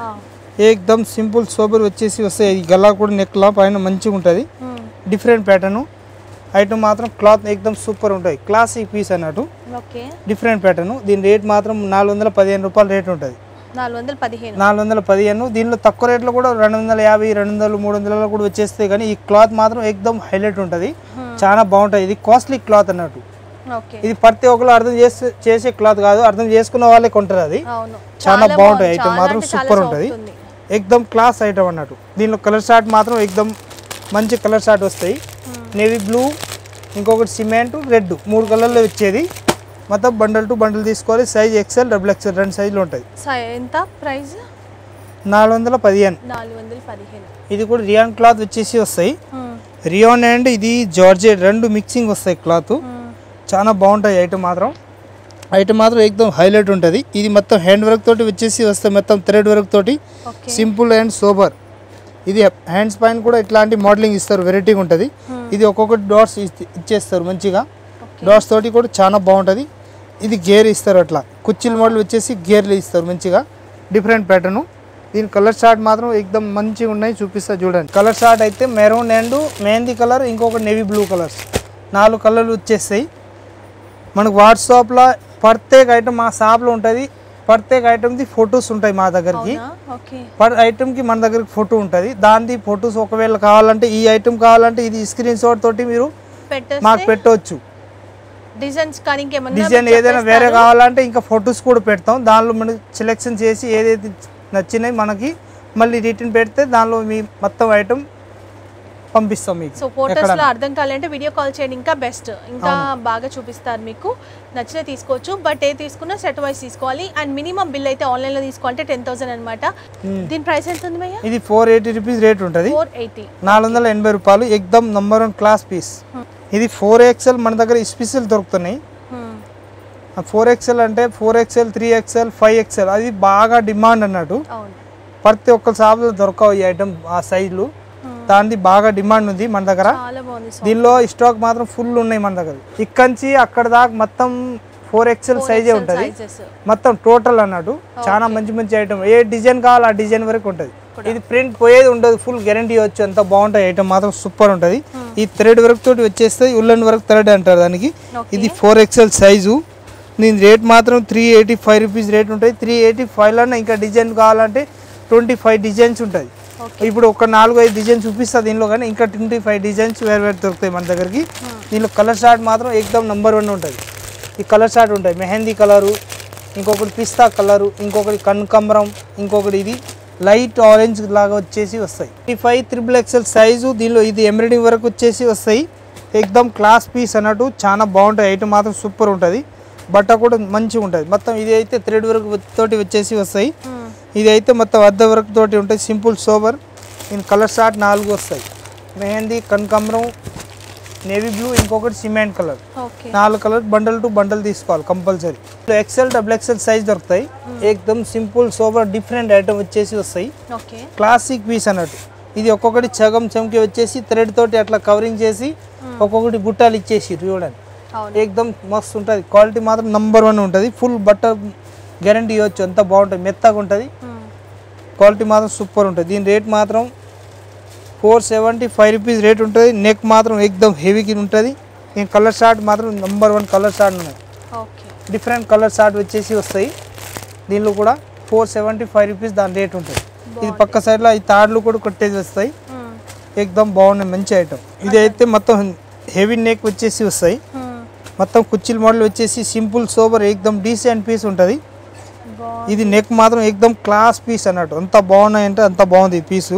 Speaker 1: ఏకదమ్ సింపుల్ సోబర్ వచ్చేసి వస్తాయి ఈ గల్లా కూడా నెక్లా పైన మంచిగా ఉంటుంది డిఫరెంట్ ప్యాటర్న్ ఐటమ్ మాత్రం క్లాత్ ఎక్దమ్ సూపర్ ఉంటాయి క్లాసిక్ పీస్ అన్నట్టు
Speaker 2: ఓకే
Speaker 1: డిఫరెంట్ ప్యాటర్న్ దీని రేట్ మాత్రం నాలుగు వందల పదిహేను రూపాయల రేట్ ఉంటుంది
Speaker 2: నాలుగు వందల పదిహేను
Speaker 1: నాలుగు వందల పదిహేను దీనిలో తక్కువ రేట్లో కూడా రెండు వందల యాభై రెండు వందలు మూడు వందలలో కూడా వచ్చేస్తాయి కానీ ఈ క్లాత్ మాత్రం ఎక్దమ్ హైలైట్ ఉంటుంది చాలా బాగుంటుంది ఇది కాస్ట్లీ క్లాత్ అన్నట్టు
Speaker 2: ఓకే
Speaker 1: ఇది ప్రతి ఒక్కరు అర్థం చేసే చేసే క్లాత్ కాదు అర్థం చేసుకున్న వాళ్ళే కొంటారు అది
Speaker 2: అవును
Speaker 1: చాలా బాగుంటుంది
Speaker 2: బాగుంది.
Speaker 1: ఐటమ్
Speaker 2: చాలా
Speaker 1: మాత్రం
Speaker 2: అంటే చాలా
Speaker 1: సూపర్
Speaker 2: soft
Speaker 1: ఉంటుంది
Speaker 2: ఉంది.
Speaker 1: ఎక్దమ్ క్లాస్ ఐటమ్ అన్నట్టు దీనిలో కలర్ షార్ట్ మాత్రం ఎక్దమ్ మంచి కలర్ షార్ట్ వస్తాయి నేవీ బ్లూ ఇంకొకటి సిమెంట్ రెడ్ మూడు కలర్లో వచ్చేది మొత్తం బండల్ టు బండల్ తీసుకోవాలి సైజ్ ఎక్సెల్ డబుల్ ఎక్సెల్ రెండు సైజులు ఉంటాయి
Speaker 2: స- ఎంత ప్రైస్
Speaker 1: నాలుగు వందల పదిహేను
Speaker 2: నాలుగు వందల పదిహేను
Speaker 1: ఇది కూడా రియాన్ క్లాత్ వచ్చేసి వస్తాయి రియాన్ అండ్ ఇది జార్జెట్ రెండు మిక్సింగ్ వస్తాయి క్లాత్ చాలా బాగుంటాయి ఐటమ్ మాత్రం ఐటమ్ మాత్రం ఎక్దమ్ హైలైట్ ఉంటుంది ఇది మొత్తం హ్యాండ్ వర్క్ తోటి వచ్చేసి వస్తాయి మొత్తం థ్రెడ్ వర్క్ తోటి
Speaker 2: ఓకే
Speaker 1: సింపుల్ అండ్ సోబర్ ఇది హ్యాండ్స్ పైన కూడా ఇట్లాంటి మోడలింగ్ ఇస్తారు వెరైటీగా ఉంటుంది ఇది ఒక్కొక్కటి డాట్స్ ఇచ్చేస్తారు మంచిగా డాట్స్ తోటి కూడా చాలా బాగుంటుంది ఇది గేర్ ఇస్తారు అట్లా కుర్చీల మోడల్ వచ్చేసి గేర్లు ఇస్తారు మంచిగా డిఫరెంట్ ప్యాటర్న్ దీని కలర్ షార్ట్ మాత్రం ఎక్దమ్ మంచిగా ఉన్నాయి చూపిస్తా చూడండి కలర్ షార్ట్ అయితే మెరూన్ అండ్ మెహందీ కలర్ ఇంకొకటి నేవీ బ్లూ కలర్స్ నాలుగు కలర్లు వచ్చేస్తాయి మనకు వాట్సాప్లో ప్రత్యేక ఐటమ్ మా షాప్లో ఉంటుంది ప్రత్యేక ఐటమ్ది ఫొటోస్ ఉంటాయి మా దగ్గరికి
Speaker 2: అవునా ఓకే
Speaker 1: పర్ ఐటమ్కి మన దగ్గరికి ఫోటో ఉంటుంది దాని ఫొటోస్ ఒకవేళ కావాలంటే ఈ ఐటమ్ కావాలంటే ఇది స్క్రీన్ షాట్ తోటి మీరు మాకు
Speaker 2: పెట్టేస్తే
Speaker 1: పెట్టవచ్చు
Speaker 2: డిజైన్స్ కానీ ఇంకేమన్నా
Speaker 1: డిజైన్
Speaker 2: మీరు
Speaker 1: ఏదైనా వేరే
Speaker 2: చెప్పేస్తారు.
Speaker 1: కావాలంటే ఇంకా ఫొటోస్ కూడా పెడతాం దానిలో మనకి సెలెక్షన్ చేసి ఏదైతే నచ్చినాయి మనకి మళ్ళీ రిటర్న్ పెడితే దానిలో మీ మొత్తం ఐటమ్ పంపిస్తాం మీకు
Speaker 2: సో ఫోటోస్ లో అర్థం కావాలంటే వీడియో కాల్ చేయండి ఇంకా బెస్ట్ ఇంకా బాగా చూపిస్తారు మీకు నచ్చితే తీసుకోవచ్చు బట్ ఏ తీసుకున్నా సెట్ వైస్ తీసుకోవాలి అండ్ మినిమం బిల్ అయితే ఆన్లైన్ లో తీసుకోవాలంటే టెన్ థౌసండ్ అనమాట దీని ప్రైస్ ఎంత ఉంది భయ్య
Speaker 1: ఇది ఫోర్ ఎయిటీ రూపీస్ రేట్ ఉంటుంది
Speaker 2: ఫోర్ ఎయిటీ
Speaker 1: నాలుగు వందల ఎనభై రూపాయలు ఎక్దమ్ నంబర్ వన్ క్లాస్ పీస్ ఇది ఫోర్ ఎక్స్ఎల్ మన దగ్గర స్పెషల్ దొరుకుతున్నాయి ఫోర్ ఎక్స్ఎల్ అంటే four XL three XL five XL అది బాగా డిమాండ్ అన్నట్టు
Speaker 2: అవును
Speaker 1: ప్రతి ఒక్క షాప్లో దొరకవు ఈ ఐటమ్ ఆ సైజులు దానిది బాగా డిమాండ్ ఉంది మన దగ్గర
Speaker 2: చాలా బాగుంది సో
Speaker 1: దీనిలో స్టాక్ మాత్రం ఫుల్ ఉన్నాయి మన దగ్గర ఇక్కడి అక్కడ దాకా మొత్తం ఫోర్ ఎక్స్ఎల్ సైజే ఉంటుంది
Speaker 2: సైజెస్
Speaker 1: మొత్తం టోటల్ అన్నట్టు చాలా మంచి మంచి ఐటమ్ ఏ డిజైన్ కావాలో ఆ డిజైన్ వరకు ఉంటుంది ఇది ప్రింట్ పోయేది ఉండదు ఫుల్ గ్యారంటీ వచ్చు అంత బాగుంటాయి ఐటమ్ మాత్రం సూపర్ ఉంటుంది ఈ థ్రెడ్ వర్క్ తోటి వచ్చేస్తే ఉల్లన్ వర్క్ థ్రెడ్ అంటారు దానికి ఇది ఫోర్ ఎక్స్ఎల్ సైజు దీని రేట్ మాత్రం three eighty five rupees rate ఉంటుంది త్రీ ఎయిటీ ఫైవ్లోనే ఇంకా డిజైన్ కావాలంటే ట్వంటీ ఫైవ్ డిజైన్స్ ఉంటుంది ఇప్పుడు ఒక నాలుగు ఐదు డిజైన్ చూపిస్తా దీనిలో కానీ ఇంకా ట్వంటీ ఫైవ్ డిజైన్స్ వేరు వేరు దొరుకుతాయి మన దగ్గరికి దీనిలో కలర్ షార్ట్ మాత్రం ఎక్దమ్ నెంబర్ వన్ ఉంటుంది ఈ కలర్ షార్ట్ ఉంటాయి మెహందీ కలరు ఇంకొకటి పిస్తా కలరు ఇంకొకటి కనకంబరం ఇంకొకటి ఇది లైట్ ఆరెంజ్ లాగా వచ్చేసి వస్తాయి ఈ ఫైవ్ త్రిబుల్ ఎక్స్ఎల్ సైజు దీనిలో ఇది ఎంబ్రాయిడింగ్ వరకు వచ్చేసి వస్తాయి ఎక్దమ్ క్లాస్ పీస్ అన్నట్టు చాలా బాగుంటాయి ఐటమ్ మాత్రం సూపర్ ఉంటుంది బట్ట కూడా మంచిగా ఉంటుంది మొత్తం ఇది అయితే థ్రెడ్ వర్క్ తోటి వచ్చేసి వస్తాయి ఇది అయితే మొత్తం అర్ధ వర్క్ తోటి ఉంటుంది సింపుల్ సోబర్ దీని కలర్ షార్ట్ నాలుగు వస్తాయి మెహందీ కనకాంబరం నేవీ బ్లూ ఇంకొకటి సిమెంట్ కలర్
Speaker 2: ఓకే
Speaker 1: నాలుగు కలర్ బండల్ టు బండల్ తీసుకోవాలి compulsory XL double XL size దొరుకుతాయి ఏకదమ్ సింపుల్ సోబర్ డిఫరెంట్ ఐటమ్ వచ్చేసి వస్తాయి
Speaker 2: ఓకే
Speaker 1: క్లాసిక్ పీస్ అన్నట్టు ఇది ఒక్కొక్కటి చగం చమకి వచ్చేసి థ్రెడ్ తోటి అట్లా కవరింగ్ చేసి ఒక్కొక్కటి బుట్టాలు ఇచ్చేసి చూడండి
Speaker 2: అవును
Speaker 1: ఏకదమ్ మస్తు ఉంటుంది క్వాలిటీ మాత్రం నంబర్ వన్ ఉంటుంది ఫుల్ బట్ట గ్యారంటీ ఇవ్వచ్చు అంత బాగుంటుంది మెత్తగా ఉంటుంది క్వాలిటీ మాత్రం సూపర్ ఉంటుంది దీని రేట్ మాత్రం four seventy five rupees rate ఉంటుంది నెక్ మాత్రం ఎక్దమ్ హెవీకి ఉంటుంది దీని కలర్ షార్ట్ మాత్రం నెంబర్ వన్ కలర్ షార్ట్ ఉన్నాయి
Speaker 2: ఓకే
Speaker 1: డిఫరెంట్ కలర్ షార్ట్ వచ్చేసి వస్తాయి దీనిలో కూడా ఫోర్ సెవెంటీ ఫైవ్ రూపీస్ దాని రేట్ ఉంటుంది ఇది పక్క సైడ్లో ఈ తాడులు కూడా కొట్టేసి వస్తాయి ఎక్దమ్ బాగున్నాయి మంచి ఐటమ్ ఇది అయితే మొత్తం హెవీ నెక్ వచ్చేసి వస్తాయి మొత్తం కుర్చీల మోడల్ వచ్చేసి సింపుల్ సోబర్ ఎక్దమ్ డీసెంట్ పీస్ ఉంటుంది
Speaker 2: బాగుంది
Speaker 1: ఇది నెక్ మాత్రం ఎక్దమ్ క్లాస్ పీస్ అన్నట్టు అంత బాగున్నాయి అంటే అంత బాగుంది ఈ పీసు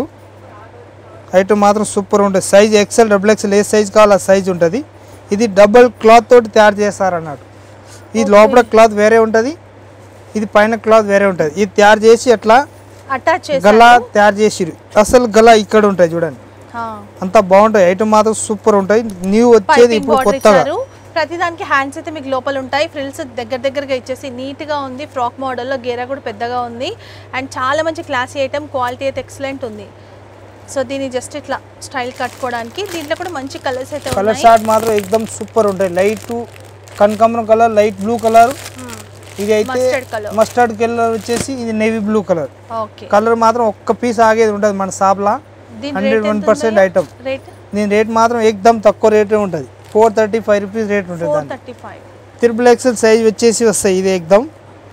Speaker 1: ఐటమ్ మాత్రం సూపర్ ఉంటుంది సైజ్ ఎక్సెల్ డబుల్ ఎక్సెల్ ఏ సైజ్ కావాలో ఆ సైజ్ ఉంటుంది ఇది డబుల్ క్లాత్ తోటి తయారు చేస్తారు అన్నట్టు ఇది లోపల క్లాత్ వేరే ఉంటుంది ఇది పైన క్లాత్ వేరే ఉంటుంది ఇది తయారు చేసి అట్లా
Speaker 2: అటాచ్ చేసి
Speaker 1: గలా తయారు చేసిరు అసలు గలా ఇక్కడ ఉంటుంది చూడండి అంత బాగుంటాయి ఐటమ్ మాత్రం సూపర్ ఉంటాయి న్యూ వచ్చేది
Speaker 2: పైపింగ్
Speaker 1: ఇప్పుడు
Speaker 2: బార్డర్
Speaker 1: కొత్తగా
Speaker 2: ఇచ్చారు ప్రతిదానికి హ్యాండ్స్ అయితే మీకు లోపల ఉంటాయి ఫ్రిల్స్ దగ్గర దగ్గరగా ఇచ్చేసి నీట్ గా ఉంది ఫ్రాక్ మోడల్లో గేరా కూడా పెద్దగా ఉంది అండ్ చాలా మంచి క్లాసీ ఐటమ్ క్వాలిటీ అయితే ఎక్సలెంట్ ఉంది సో దీన్ని జస్ట్ ఇట్లా స్టైల్ కట్టుకోవడానికి దీంట్లో కూడా మంచి కలర్స్ అయితే
Speaker 1: కలర్
Speaker 2: ఉన్నాయి
Speaker 1: షార్ట్ మాత్రం ఎక్దమ్ సూపర్ ఉంటాయి లైట్ కనకాంబరం కలర్ లైట్ బ్లూ కలర్ ఇది అయితే
Speaker 2: మస్టర్డ్ కలర్
Speaker 1: మస్టర్డ్ కలర్ వచ్చేసి ఇది navy blue colour
Speaker 2: okay
Speaker 1: colour మాత్రం ఒక్క పీస్ ఆగేది ఉంటుంది మన షాప్లా
Speaker 2: దీని
Speaker 1: hundred
Speaker 2: rate
Speaker 1: one percent item
Speaker 2: rate
Speaker 1: దీని రేట్ మాత్రం ఎక్దమ్ తక్కువ రేటే ఉంటుంది four thirty five rupees rate ఉంటుంది
Speaker 2: ఫోర్
Speaker 1: దాని
Speaker 2: thirty five
Speaker 1: triple XL size వచ్చేసి వస్తాయి ఇది ఎక్దమ్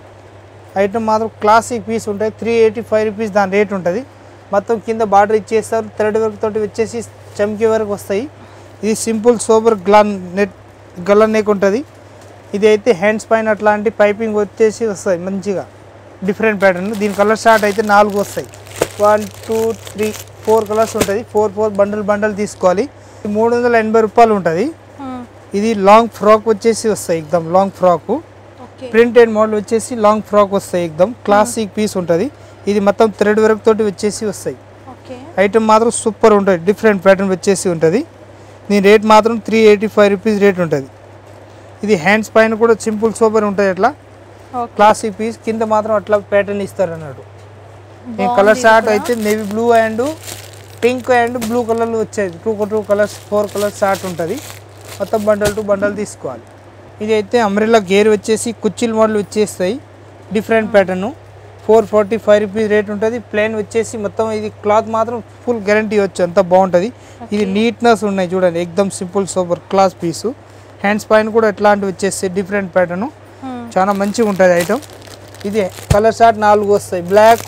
Speaker 1: ఐటమ్ మాత్రం క్లాసిక్ పీస్ ఉంటాయి త్రీ ఎయిటీ ఫైవ్ రూపీస్ దాని రేట్ ఉంటుంది మొత్తం కింద బార్డర్ ఇచ్చేస్తారు థ్రెడ్ వర్క్ తోటి వచ్చేసి చమ్కీ వరకు వస్తాయి ఇది సింపుల్ సోబర్ గ్లాన్ నెట్ గల్ల నెక్ ఉంటుంది ఇది అయితే హ్యాండ్స్ పైన అట్లాంటి పైపింగ్ వచ్చేసి వస్తాయి మంచిగా డిఫరెంట్ ప్యాటర్న్ దీని కలర్ స్టార్ట్ అయితే నాలుగు వస్తాయి one two three four colours ఉంటుంది ఫోర్ ఫోర్ బండల్ బండల్ తీసుకోవాలి మూడు వందల ఎనభై రూపాయలు ఉంటుంది ఇది లాంగ్ ఫ్రాక్ వచ్చేసి వస్తాయి ఎక్దమ్ long frock
Speaker 2: okay
Speaker 1: printed model వచ్చేసి లాంగ్ ఫ్రాక్ వస్తాయి ఎక్దమ్ క్లాసిక్ పీస్ ఉంటుంది ఇది మొత్తం థ్రెడ్ వర్క్ తోటి వచ్చేసి వస్తాయి
Speaker 2: ఓకే
Speaker 1: ఐటమ్ మాత్రం సూపర్ ఉంటుంది డిఫరెంట్ ప్యాటర్న్ వచ్చేసి ఉంటుంది దీని రేట్ మాత్రం three eighty five rupees rate ఉంటుంది ఇది హ్యాండ్స్ పైన కూడా సింపుల్ సూపర్ ఉంటుంది అట్లా
Speaker 2: ఓకే
Speaker 1: క్లాసిక్ పీస్ కింద మాత్రం అట్లా ప్యాటర్న్ ఇస్తారు అన్నట్టు ఈ కలర్ షార్ట్ అయితే navy blue and pink and blue కలర్లు వచ్చేది two two colours four colours short ఉంటుంది మొత్తం బండల్ టు బండల్ తీసుకోవాలి ఇది అయితే అమ్రెల్లా గేర్ వచ్చేసి కుర్చీల మోడల్ వచ్చేస్తాయి different pattern four forty five rupees rate ఉంటుంది ప్లేన్ వచ్చేసి మొత్తం ఇది క్లాత్ మాత్రం ఫుల్ గ్యారంటీ వచ్చు అంత బాగుంటుంది ఇది నీట్నెస్ ఉన్నాయి చూడండి ఎక్దమ్ simple super class piece hands పైన కూడా ఎట్లాంటివి వచ్చేస్తాయి డిఫరెంట్ ప్యాటర్న్ చాలా మంచిగా ఉంటుంది ఐటమ్ ఇది కలర్ షార్ట్ నాలుగు వస్తాయి బ్లాక్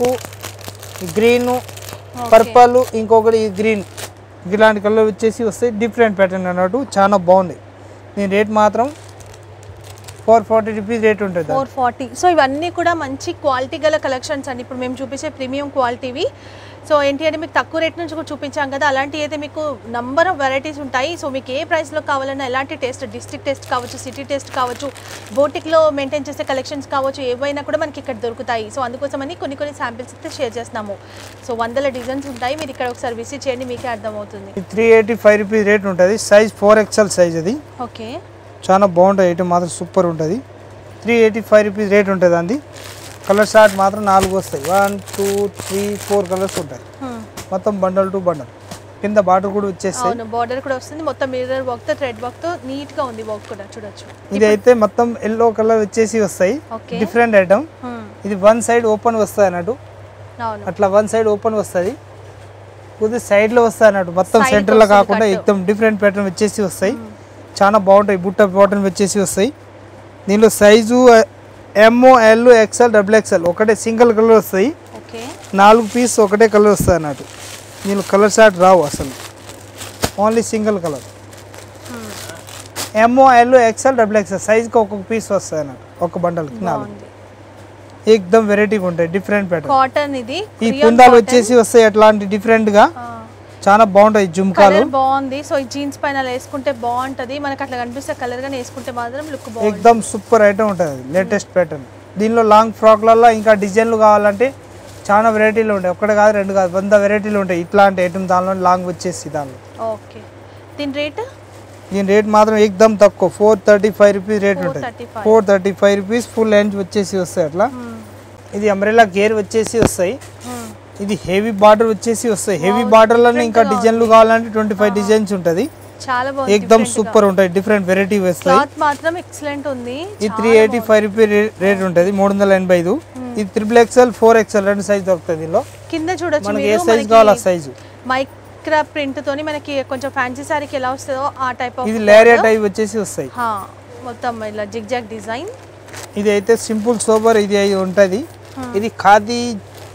Speaker 1: గ్రీన్ పర్పల్ ఇంకొకటి గ్రీన్ ఇలాంటి కలర్ వచ్చేసి వస్తాయి డిఫరెంట్ ప్యాటర్న్ అన్నట్టు చాలా బాగుంది దీని రేట్ మాత్రం ఫోర్ ఫార్టీ రూపీస్ రేట్ ఉంటుంది
Speaker 2: ఫోర్ ఫార్టీ సో ఇవన్నీ కూడా మంచి క్వాలిటీ గల కలెక్షన్స్ అండి ఇప్పుడు మేము చూపించే ప్రీమియం క్వాలిటీవి సో ఏంటి అంటే మీకు తక్కువ రేట్ నుంచి కూడా చూపించాం కదా అలాంటి అయితే మీకు నంబర్ ఆఫ్ వెరైటీస్ ఉంటాయి సో మీకు ఏ ప్రైస్లో కావాలన్నా ఎలాంటి టేస్ట్ డిస్ట్రిక్ట్ టేస్ట్ కావచ్చు సిటీ టేస్ట్ కావచ్చు బోటిక్లో మెయింటైన్ చేసే కలెక్షన్స్ కావచ్చు ఏవైనా కూడా మనకి ఇక్కడ దొరుకుతాయి సో అందుకోసమని కొన్ని కొన్ని శాంపిల్స్ అయితే షేర్ చేస్తున్నాము సో వందల డిజైన్స్ ఉంటాయి మీరు ఇక్కడ ఒకసారి విజిట్ చేయండి మీకే అర్థమవుతుంది
Speaker 1: ఇది three eighty five rupees rate ఉంటుంది సైజ్ ఫోర్ ఎక్స్ఎల్ సైజ్ అది
Speaker 2: ఓకే
Speaker 1: చాలా బాగుంటుంది ఐటమ్ మాత్రం సూపర్ ఉంటుంది three eighty five rupees rate ఉంటుంది అంది కలర్ షార్ట్ మాత్రం నాలుగు వస్తాయి one two three four colours ఉంటాయి మొత్తం బండల్ టు బండల్ కింద బాటర్ కూడా వచ్చేస్తాయి
Speaker 2: అవును బార్డర్ కూడా వస్తుంది మొత్తం మిర్రర్ వర్క్ తో థ్రెడ్ వర్క్ తో నీట్ గా ఉంది వర్క్ కూడా చూడొచ్చు
Speaker 1: ఇది అయితే మొత్తం ఎల్లో కలర్ వచ్చేసి వస్తాయి
Speaker 2: ఓకే
Speaker 1: డిఫరెంట్ ఐటమ్ ఇది వన్ సైడ్ ఓపెన్ వస్తుంది అన్నట్టు
Speaker 2: అవును
Speaker 1: అట్లా వన్ సైడ్ ఓపెన్ వస్తుంది కొద్ది సైడ్లో వస్తాయి అన్నట్టు మొత్తం
Speaker 2: Side కి
Speaker 1: సెంటర్లో
Speaker 2: వస్తుంది
Speaker 1: కాకుండా
Speaker 2: కట్టు.
Speaker 1: ఎక్దమ్ డిఫరెంట్ ప్యాటర్న్ వచ్చేసి వస్తాయి చాలా బాగుంటాయి బుట్ట ప్యాటర్న్ వచ్చేసి వస్తాయి దీనిలో size M L XL double XL ఒకటే సింగిల్ కలర్ వస్తాయి
Speaker 2: ఓకే
Speaker 1: నాలుగు పీస్ ఒకటే కలర్ వస్తాయి అన్నట్టు దీనిలో కలర్ షార్ట్ రావు అసలు only single colour M L XL double XL సైజ్కి ఒక్కొక్క పీస్ వస్తాయి అన్నట్టు ఒక బండల్కి నాలుగు
Speaker 2: బాగుంది
Speaker 1: ఎక్దమ్ వెరైటీగా ఉంటాయి డిఫరెంట్ ప్యాటర్న్
Speaker 2: కాటన్ ఇది
Speaker 1: ఈ కుందాలు వచ్చేసి వస్తాయి అట్లాంటి డిఫరెంట్గా చాలా బాగుంటాయి జుమ్కాలు
Speaker 2: కలర్ బాగుంది సో ఈ జీన్స్ పైన అలా వేసుకుంటే బాగుంటది మనకి అట్లా కనిపిస్తే కలర్ గానే వేసుకుంటే మాత్రం లుక్ బాగుంది
Speaker 1: ఎక్దమ్ సూపర్ ఐటమ్ ఉంటుంది లేటెస్ట్ ప్యాటర్న్ దీనిలో లాంగ్ ఫ్రాక్లలో ఇంకా డిజైన్లు కావాలంటే చాలా వెరైటీలు ఉంటాయి ఒకటి కాదు రెండు కాదు వంద వెరైటీలు ఉంటాయి ఇట్లాంటి ఐటమ్ దానిలో లాంగ్ వచ్చేసి దానిలో
Speaker 2: ఓకే దీని రేట్
Speaker 1: దీని రేట్ మాత్రం ఎక్దమ్ తక్కువ four thirty five rupees rate
Speaker 2: four
Speaker 1: ఉంటుంది
Speaker 2: thirty five
Speaker 1: four thirty five rupees full range వచ్చేసి వస్తాయి అట్లా ఇది అంబ్రెల్లా గేర్ వచ్చేసి వస్తాయి ఇది హెవీ బార్డర్ వచ్చేసి వస్తాయి హెవీ బార్డర్లోనే ఇంకా డిజైన్లు కావాలంటే ట్వంటీ ఫైవ్ డిజైన్స్ ఉంటుంది
Speaker 2: చాలా బాగుంది
Speaker 1: ఎక్దమ్ సూపర్ ఉంటాయి డిఫరెంట్ వెరైటీ వస్తాయి
Speaker 2: క్లాత్ మాత్రం ఎక్సలెంట్ ఉంది
Speaker 1: ఇది three eighty five rupee rate ఉంటుంది మూడు వందల ఎనభై ఐదు ఇది త్రిపుల్ ఎక్స్ఎల్ ఫోర్ ఎక్స్ఎల్ రెండు సైజ్ దొరుకుతుంది దీనిలో
Speaker 2: కింద చూడొచ్చు
Speaker 1: మనకి ఏ
Speaker 2: మీరు
Speaker 1: సైజ్ కావాలి ఆ సైజు
Speaker 2: మైక్రా ప్రింట్ తోని మనకి కొంచెం ఫ్యాన్సీ సారీకి ఎలా వస్తుందో ఆ టైప్ ఆఫ్
Speaker 1: ఇది లేరియా టైప్ వచ్చేసి వస్తాయి
Speaker 2: మొత్తం ఇలా జిగ్ జాగ్ డిజైన్
Speaker 1: ఇది అయితే సింపుల్ సోబర్ ఇది అయి ఉంటుంది ఇది ఖాదీ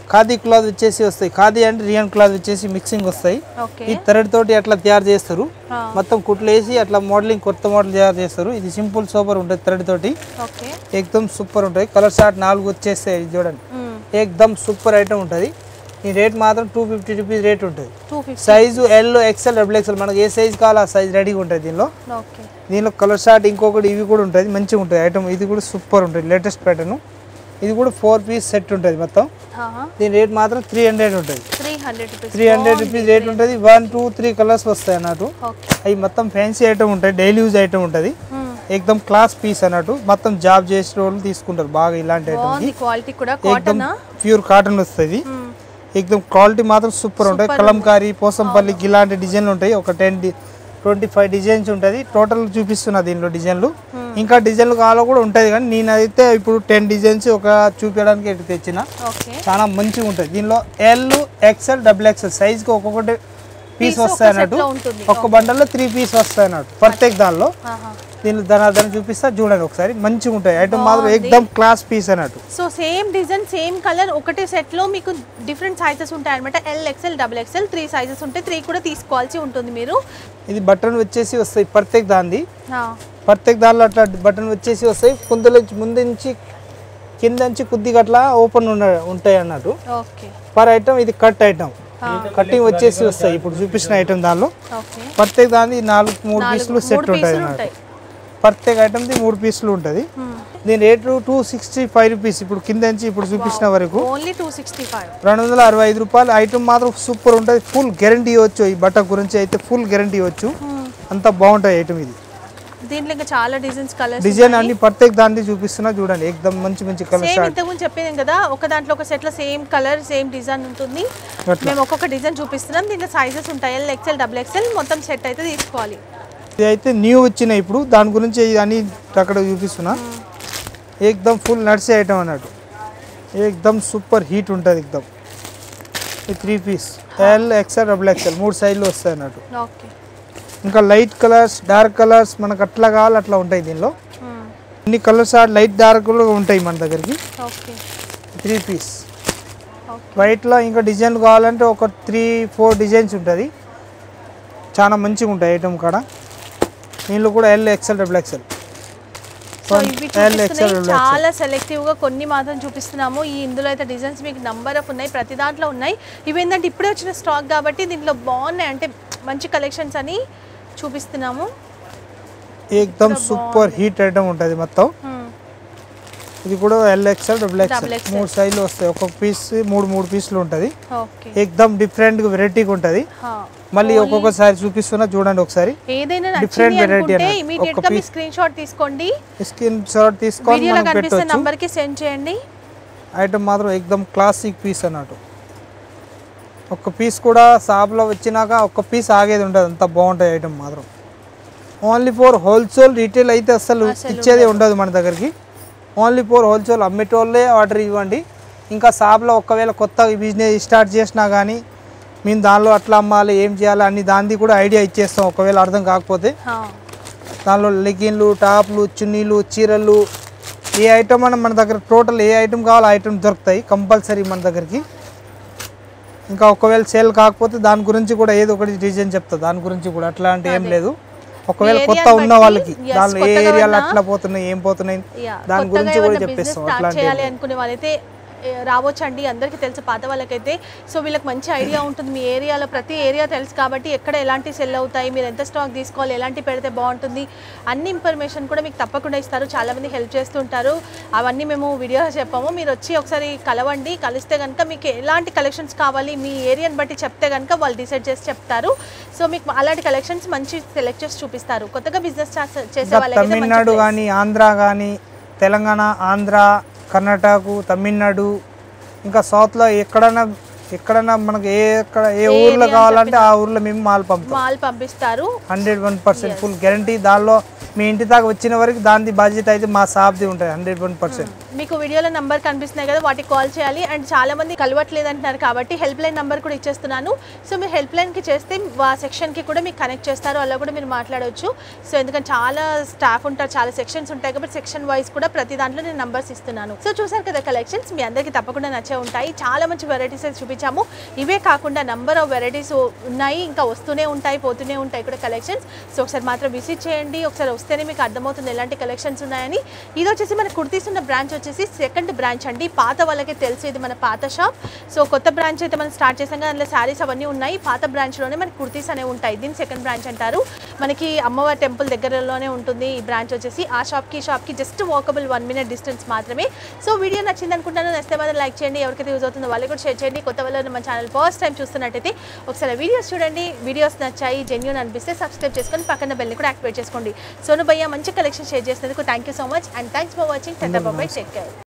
Speaker 1: ఖాదీ క్లాత్ వచ్చేసి వస్తాయి ఖాదీ అంటే రియన్ క్లాత్ వచ్చేసి మిక్సింగ్ వస్తాయి
Speaker 2: ఓకే
Speaker 1: ఈ థ్రెడ్ తోటి అట్లా తయారు చేస్తారు
Speaker 2: ఆ,
Speaker 1: మొత్తం కుట్లు వేసి అట్లా మోడలింగ్ కొత్త మోడల్ తయారు చేస్తారు ఇది సింపుల్ సూపర్ ఉంటుంది థ్రెడ్ తోటి
Speaker 2: ఓకే
Speaker 1: ఏకదమ్ సూపర్ ఉంటుంది కలర్ షార్ట్ నాలుగు వచ్చేస్తాయి ఇది చూడండి
Speaker 2: మ్మ్.
Speaker 1: ఏకదమ్ సూపర్ ఐటమ్ ఉంటుంది ఈ రేట్ మాత్రం టూ ఫిఫ్టీ రూపీస్ రేట్ ఉంటుంది
Speaker 2: two fifty
Speaker 1: size L XL double XL మనకి ఏ సైజ్ కావాలో ఆ సైజ్ రెడీగా ఉంటుంది దీనిలో
Speaker 2: ఓకే
Speaker 1: దీనిలో కలర్ షార్ట్ ఇంకొకటి ఇవి కూడా ఉంటుంది మంచిగా ఉంటుంది ఐటమ్ ఇది కూడా సూపర్ ఉంటుంది లేటెస్ట్ ప్యాటర్న్ ఇది కూడా ఫోర్ పీస్ సెట్ ఉంటుంది మొత్తం దీని రేట్ మాత్రం త్రీ హండ్రెడ్ ఉంటుంది
Speaker 2: three hundred rupees
Speaker 1: three hundred rupees rate ఉంటుంది వన్ టూ త్రీ కలర్స్ వస్తాయి అన్నట్టు
Speaker 2: ఓకే
Speaker 1: అవి మొత్తం ఫ్యాన్సీ ఐటమ్ ఉంటాయి డైలీ యూజ్ ఐటమ్ ఉంటుంది
Speaker 2: మ్మ్.
Speaker 1: ఏకదమ్ క్లాస్ పీస్ అన్నట్టు మొత్తం జాబ్ చేసే వాళ్ళు తీసుకుంటారు బాగా ఇలాంటి ఐటమ్
Speaker 2: బాగుంది క్వాలిటీ కూడా
Speaker 1: ఏకదమ్
Speaker 2: కాటనా
Speaker 1: ప్యూర్ కాటన్ వస్తుంది ఏకదమ్ క్వాలిటీ మాత్రం సూపర్ ఉంటాయి కలంకారీ పోసంపల్లికి ఇలాంటి డిజైన్లు ఉంటాయి ఒక టెన్ ట్వంటీ ఫైవ్ డిజైన్స్ ఉంటుంది టోటల్ చూపిస్తున్నా దీనిలో డిజైన్లు ఇంకా డిజైన్లు కావాలో కూడా ఉంటుంది కానీ నేనైతే ఇప్పుడు టెన్ డిజైన్స్ ఒక చూపించడానికి ఇటు తెచ్చిన
Speaker 2: ఓకే
Speaker 1: చాలా మంచిగా ఉంటుంది దీనిలో ఎల్ ఎక్సెల్ డబుల్ ఎక్సెల్ సైజ్కి ఒక్కొక్కటి పీస్ వస్తాయి అన్నట్టు
Speaker 2: సెట్లో ఉంటుంది
Speaker 1: ఒక్క బండల్లో త్రీ పీస్ వస్తాయి అన్నట్టు ప్రత్యేక దానిలో
Speaker 2: ఆహా.
Speaker 1: దీనిలో ధనాధన చూపిస్తా చూడండి ఒకసారి మంచిగా ఉంటాయి ఐటమ్ మాత్రం ఏకదమ్ క్లాస్ పీస్ అన్నట్టు
Speaker 2: so same design same colour ఒకటే సెట్ లో మీకు డిఫరెంట్ సైజెస్ ఉంటాయి అనమాట L XL double XL three sizes ఉంటాయి త్రీ కూడా తీసుకోవాల్సి ఉంటుంది మీరు
Speaker 1: ఇది బటన్ వచ్చేసి వస్తాయి ప్రత్యేక దాంది
Speaker 2: ఆ,
Speaker 1: ప్రత్యేక దానిలో అట్లా బటన్ వచ్చేసి వస్తాయి కుందల నుంచి ముందు నుంచి కింద నుంచి కొద్దిగా అట్లా ఓపెన్ ఉన్న ఉంటాయి అన్నట్టు
Speaker 2: ఓకే
Speaker 1: పర్ ఐటమ్ ఇది కట్ ఐటమ్ కటింగ్ వచ్చేసి వస్తాయి ఇప్పుడు చూపించిన ఐటమ్ దానిలో
Speaker 2: ఓకే
Speaker 1: ప్రత్యేక దాని నాలుగు మూడు పీసులు సెట్
Speaker 2: మూడు
Speaker 1: ఉంటుంది
Speaker 2: పీసులు
Speaker 1: అన్నట్టు
Speaker 2: ఉంటాయి
Speaker 1: ప్రత్యేక ఐటమ్ది మూడు పీసులు ఉంటుంది దీని rate two sixty five rupees ఇప్పుడు కింద నుంచి ఇప్పుడు చూపించిన వరకు
Speaker 2: ఓన్లీ టూ సిక్స్టీ ఫైవ్
Speaker 1: రెండు వందల అరవై ఐదు రూపాయలు ఐటమ్ మాత్రం సూపర్ ఉంటుంది ఫుల్ గ్యారంటీ ఇవ్వచ్చు ఈ బట్ట గురించి అయితే ఫుల్ గ్యారంటీ ఇవ్వచ్చు అంత బాగుంటుంది ఐటమ్ ఇది
Speaker 2: దీంట్లో ఇంకా చాలా డిజైన్స్ కలర్స్
Speaker 1: డిజైన్ అన్ని ప్రత్యేక దాన్ని చూపిస్తున్నా చూడండి ఏకదమ్ మంచి మంచి కలర్
Speaker 2: సేమ్ ఇంతకుముందు చెప్పాను కదా ఒక దాంట్లో ఒక సెట్ లో సేమ్ కలర్ సేమ్ డిజైన్ ఉంటుంది
Speaker 1: అట్లా.
Speaker 2: మేము ఒక్కొక్క డిజైన్ చూపిస్తున్నాం దీంట్లో సైజెస్ ఉంటాయి ఎల్ ఎక్స్ఎల్ డబుల్ ఎక్స్ఎల్ మొత్తం సెట్ అయితే తీసుకోవాలి
Speaker 1: ఇది అయితే న్యూ వచ్చినాయి ఇప్పుడు దాని గురించి అన్ని అక్కడ చూపిస్తున్నా ఏకదమ్ ఫుల్ నడిచే ఐటమ్ అన్నట్టు ఏకదమ్ సూపర్ హీట్ ఉంటుంది ఏకదమ్ ఈ three piece L XL double XL మూడు సైడ్లు వస్తాయి అన్నట్టు
Speaker 2: ఓకే
Speaker 1: ఇంకా లైట్ కలర్స్ డార్క్ కలర్స్ మనకు అట్లా కావాలి అట్లా ఉంటాయి దీనిలో అన్ని కలర్స్ లైట్ డార్క్ కూడా ఉంటాయి మన దగ్గరికి
Speaker 2: ఓకే
Speaker 1: త్రీ పీస్
Speaker 2: ఓకే
Speaker 1: వైట్లో ఇంకా డిజైన్ కావాలంటే ఒక త్రీ ఫోర్ డిజైన్స్ ఉంటుంది చాలా మంచిగా ఉంటాయి ఐటమ్ కాడ దీనిలో కూడా L XL double XL
Speaker 2: so ఇవి
Speaker 1: ఎల్ ఎక్స్ఎల్
Speaker 2: చూపిస్తున్నాయి చాలా సెలెక్టివ్ గా కొన్ని మాత్రం చూపిస్తున్నాము ఈ ఇందులో అయితే డిజైన్స్ మీకు నంబర్ ఆఫ్ ఉన్నాయి ప్రతి దాంట్లో ఉన్నాయి ఇవి ఏంటంటే ఇప్పుడే వచ్చిన స్టాక్ కాబట్టి దీంట్లో బాగున్నాయి అంటే మంచి కలెక్షన్స్ అని చూపిస్తున్నాము
Speaker 1: ఏకదమ్ సూపర్ హీట్ ఐటమ్ ఉంటుంది మొత్తం
Speaker 2: Hmm.
Speaker 1: ఇది కూడా L XL double
Speaker 2: Double
Speaker 1: XL మూడు సైజులు వస్తాయి ఒక్కొక్క పీస్ మూడు మూడు పీసులు ఉంటుంది
Speaker 2: ఓకే
Speaker 1: ఏకదమ్ డిఫరెంట్ వెరైటీగా ఉంటుంది
Speaker 2: హా.
Speaker 1: మళ్ళీ ఒక్కొక్కసారి చూపిస్తున్నా చూడండి ఒకసారి
Speaker 2: ఏదైనా
Speaker 1: Different
Speaker 2: నచ్చింది
Speaker 1: variety
Speaker 2: అనుకుంటే
Speaker 1: అన్నమాట.
Speaker 2: ఇమీడియట్
Speaker 1: ఒక
Speaker 2: గా మీ
Speaker 1: piece.
Speaker 2: స్క్రీన్ షాట్ తీసుకోండి
Speaker 1: స్కిన్ షాట్ తీసుకొని
Speaker 2: వీడియోలో
Speaker 1: మనం
Speaker 2: కనిపిస్తే
Speaker 1: పెట్టవచ్చు
Speaker 2: నంబర్ కి సెండ్ చేయండి
Speaker 1: ఐటమ్ మాత్రం ఎక్దమ్ క్లాసిక్ పీస్ అన్నట్టు ఒక్క పీస్ కూడా షాప్లో వచ్చినాక ఒక్క పీస్ ఆగేది ఉండదు అంత బాగుంటుంది ఐటమ్ మాత్రం ఓన్లీ ఫోర్ హోల్సేల్ రీటైల్ అయితే అసలు ఇచ్చేది ఉండదు మన దగ్గరికి ఓన్లీ ఫోర్ హోల్సేల్ అమ్మేటోళ్ళే ఆర్డర్ ఇవ్వండి ఇంకా షాప్లో ఒకవేళ కొత్త బిజినెస్ స్టార్ట్ చేసినా కానీ మేము దానిలో అట్లా అమ్మాలి ఏం చేయాలి అన్ని దాన్ని కూడా ఐడియా ఇచ్చేస్తాం ఒకవేళ అర్థం కాకపోతే
Speaker 2: హా.
Speaker 1: దానిలో లెగిన్లు టాప్లు చున్నీలు చీరలు ఏ ఐటమ్ అని మన దగ్గర టోటల్ ఏ ఐటమ్ కావాలో ఆ ఐటమ్ దొరుకుతాయి కంపల్సరీ మన దగ్గరికి ఇంకా ఒకవేళ సేల్ కాకపోతే దాని గురించి కూడా ఏదో ఒకటి డిజైన్ చెప్తా దాని గురించి కూడా అట్లాంటి ఏం లేదు ఒకవేళ
Speaker 2: మీ
Speaker 1: కొత్త
Speaker 2: ఏరియాని
Speaker 1: ఉన్న
Speaker 2: బట్టి,
Speaker 1: వాళ్ళకి
Speaker 2: yes,
Speaker 1: దానిలో ఏ
Speaker 2: కొత్తగా
Speaker 1: ఏరియాలో
Speaker 2: ఉన్నా-
Speaker 1: అట్లా పోతున్నాయి ఏం పోతున్నాయి
Speaker 2: యా.
Speaker 1: దాని
Speaker 2: కొత్తగా
Speaker 1: గురించి కూడా
Speaker 2: ఏమైనా బిజినెస్
Speaker 1: చెప్పేస్తాం
Speaker 2: స్టార్ట్
Speaker 1: అట్లాంటి
Speaker 2: చేయాలి అనుకునే వాళ్ళైతే ఏ, రావచ్చండి అందరికీ తెలుసు పాత వాళ్ళకైతే సో వీళ్ళకి మంచి ఐడియా ఉంటుంది మీ ఏరియాలో ప్రతి ఏరియా తెలుసు కాబట్టి ఎక్కడ ఎలాంటి సెల్ అవుతాయి మీరు ఎంత స్టాక్ తీసుకోవాలి ఎలాంటి పెడితే బాగుంటుంది అన్ని ఇన్ఫర్మేషన్ కూడా మీకు తప్పకుండా ఇస్తారు చాలా మంది హెల్ప్ చేస్తుంటారు అవన్నీ మేము వీడియో చెప్పాము మీరు వచ్చి ఒకసారి కలవండి కలిస్తే కనుక మీకు ఎలాంటి కలెక్షన్స్ కావాలి మీ ఏరియాని బట్టి చెప్తే కనుక వాళ్ళు డిసైడ్ చేసి చెప్తారు సో మీకు అలాంటి కలెక్షన్స్ మంచి సెలెక్ట్ చేసి చూపిస్తారు కొత్తగా బిజినెస్ చేసే
Speaker 1: ఇంకా
Speaker 2: వాళ్ళకైతే మంచి
Speaker 1: తమిళనాడు
Speaker 2: place.
Speaker 1: కానీ ఆంధ్ర కానీ తెలంగాణ ఆంధ్ర కర్ణాటక తమిళనాడు ఇంకా సౌత్లో ఎక్కడైనా ఎక్కడైనా మనకు ఏ ఎక్కడ ఏ ఊర్లో కావాలంటే ఆ ఊర్లో మేము మాల్ పంపుతాం
Speaker 2: మాల్ పంపిస్తారు
Speaker 1: hundred one percent full guarantee దానిలో మీ ఇంటి దాకా వచ్చిన వరకు దాని బాధ్యత అయితే మా షాప్ది ఉంటుంది హండ్రెడ్ వన్ పర్సెంట్
Speaker 2: మీకు వీడియోలో నంబర్ కనిపిస్తున్నాయి కదా వాటికి కాల్ చేయాలి అండ్ చాలా మంది కలవట్లేదు అంటున్నారు కాబట్టి హెల్ప్ లైన్ నంబర్ కూడా ఇచ్చేస్తున్నాను సో మీరు హెల్ప్ లైన్కి చేస్తే ఆ సెక్షన్కి కూడా మీకు కనెక్ట్ చేస్తారు అలా కూడా మీరు మాట్లాడవచ్చు సో ఎందుకంటే చాలా స్టాఫ్ ఉంటారు చాలా సెక్షన్స్ ఉంటాయి కాబట్టి సెక్షన్ వైజ్ కూడా ప్రతి దాంట్లో నేను నంబర్స్ ఇస్తున్నాను సో చూసారు కదా కలెక్షన్స్ మీ అందరికీ తప్పకుండా నచ్చే ఉంటాయి చాలా మంచి వెరైటీస్ అయితే చూపించాము ఇవే కాకుండా నంబర్ ఆఫ్ వెరైటీస్ ఉన్నాయి ఇంకా వస్తూనే ఉంటాయి పోతూనే ఉంటాయి కూడా కలెక్షన్స్ సో ఒకసారి మాత్రం విజిట్ చేయండి ఒకసారి వస్తేనే మీకు అర్థమవుతుంది ఎలాంటి కలెక్షన్స్ ఉన్నాయని ఇది వచ్చేసి మన కుర్తీస్ ఉన్న బ్రాంచ్ వచ్చేసి సెకండ్ బ్రాంచ్ అండి పాత వాళ్ళకి తెలుసు ఇది మన పాత షాప్ సో కొత్త బ్రాంచ్ అయితే మనం స్టార్ట్ చేసాం కదా అందులో శారీస్ అవన్నీ ఉన్నాయి పాత బ్రాంచ్లోనే మనకి కుర్తీస్ అనేవి ఉంటాయి దీన్ని సెకండ్ బ్రాంచ్ అంటారు మనకి అమ్మవారి టెంపుల్ దగ్గరలోనే ఉంటుంది ఈ బ్రాంచ్ వచ్చేసి ఆ షాప్కి ఈ షాప్కి just walkable one minute distance మాత్రమే సో వీడియో నచ్చింది అనుకుంటాను నచ్చితే మాత్రం లైక్ చేయండి ఎవరికైతే యూజ్ అవుతుందో వాళ్ళు కూడా షేర్ చేయండి కొత్త వాళ్ళు మన ఛానల్ ఫస్ట్ టైం చూస్తున్నట్టయితే ఒకసారి వీడియోస్ చూడండి వీడియోస్ నచ్చాయి జెన్యున్ అనిపిస్తే సబ్స్క్రైబ్ చేసుకొని పక్కన బెల్ని కూడా యాక్టివేట్ చేసుకోండి సోను భయ్య మంచి కలెక్షన్ షేర్ చేసినందుకు thank you so much and thanks for watching టెన్ బాబాయ్ టేక్ కేర్